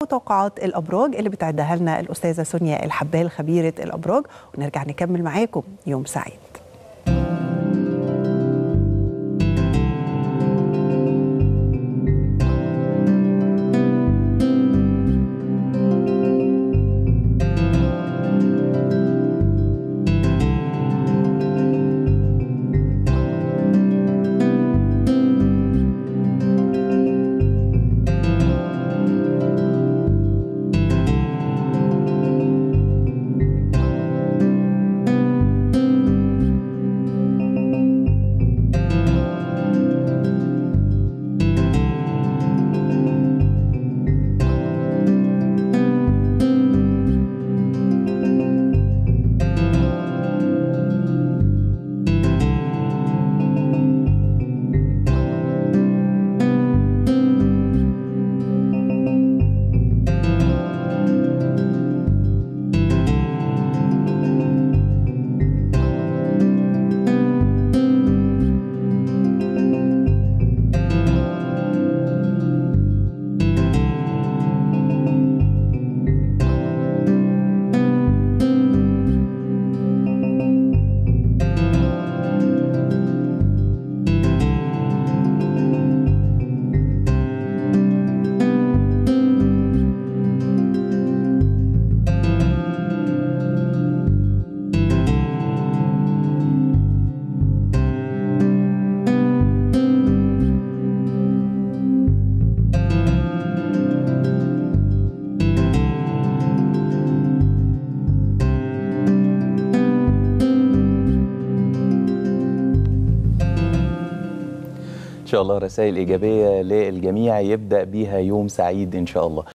توقعات الابراج اللي بتعدها لنا الاستاذه سونيا الحبال خبيره الابراج ونرجع نكمل معاكم يوم سعيد ان شاء الله رسائل ايجابيه للجميع يبدا بيها يوم سعيد ان شاء الله